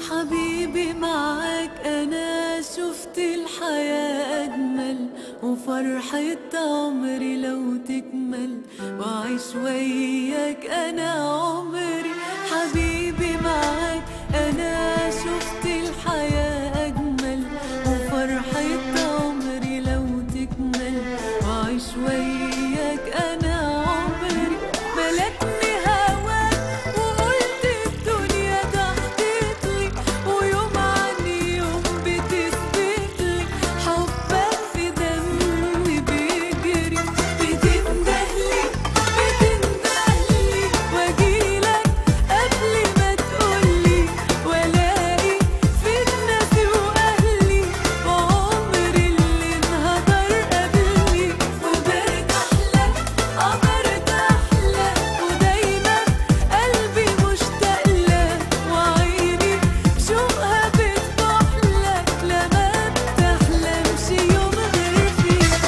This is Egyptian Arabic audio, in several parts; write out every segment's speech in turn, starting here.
حبيبي معاك أنا شفت الحياة أجمل وفرحة عمري لو تكمل وأعيش وياك أنا عمري حبيبي معاك أنا شفت الحياة أجمل وفرحة عمري لو تكمل وأعيش وياك أنا عمري ملكني هواك وقلت الدنيا ضحكت لي ويوم عن يوم بتثبت لي حبك في دمي بيجري بتندهلي بتندهلي واجيلك قبل ما تقولي والاقي فيك ناسي واهلي وعمري اللي انهدر قبلي وبرتاح لك اه برتاح لك ودايما قلبي مشتاق لك وعيني شوقها بتروح لك لا ما بتحلمش يوم غير فيك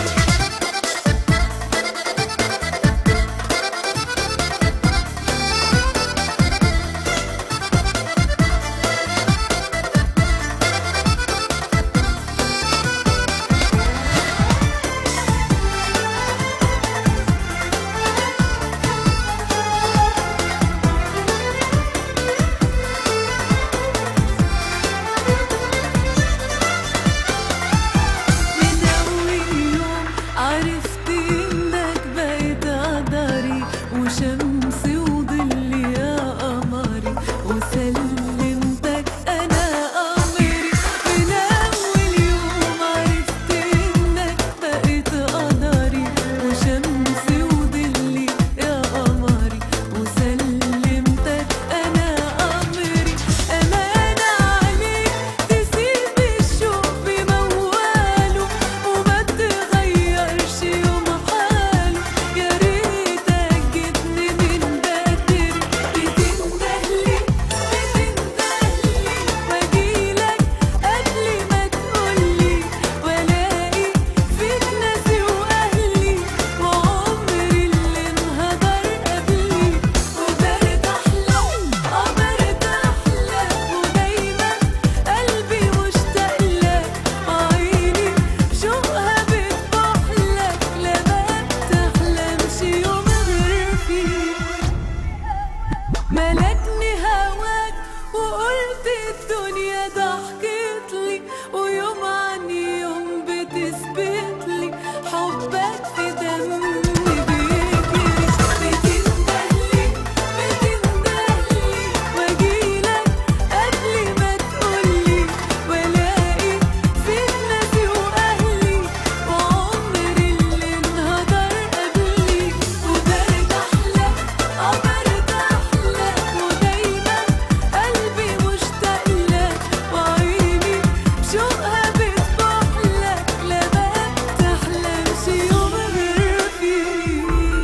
من أول يوم عرفت إنك بقيت قدري وشمسي وظلي يا قمري وسلمتك أنا أمري من أول يوم عرفت إنك بقيت قدري وشمسي وظلي يا قمري وسلمتك أنا أمري أمانة عليك تسيب الشوق بمواله وما تغيرش يوم حاله يا ريتك جبني من بدري بتندهلي بتندهلي واجيلك قبل ما تقولي والاقي فيك ناسي واهلي وعمري اللي انهدر قبلي وبرتاح لك اه برتاح لك ودايما قلبي مشتاق لك وعيني شوقها بتروح لك لا ما بتحلمش يوم غير فيك ملكني هواك وقلت الدنيا ضحكت لي ويوم عن يوم بتثبت لي حبك في دمي بيجري بتندهلي بتندهلي واجيلك قبل ما تقولي والاقي فيك ناسي واهلي وعمري اللي انهدر قبلي وبرتاح لك اه برتاح لك ودايما قلبي مشتاق لك وعيني شوقها بتروح لك لا ما بتحلمش يوم غير فيك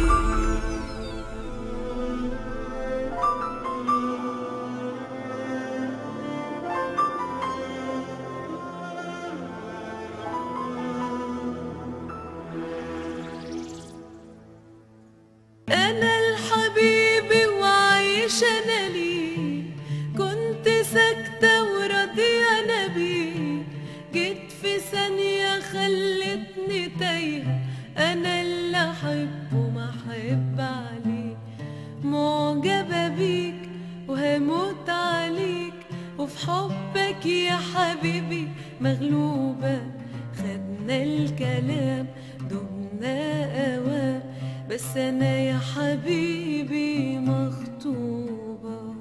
أنا الحبيبي وعايش أنا ليه كنت ساكتة وراضية أنا بيه جيت في ثانية خلتني تايهة أنا اللي أحبه ما أحب عليه معجبة بيك وهموت عليك وفي حبك يا حبيبي مغلوبة خدنا الكلام دمنا أوام بس أنا يا حبيبي مخطوبة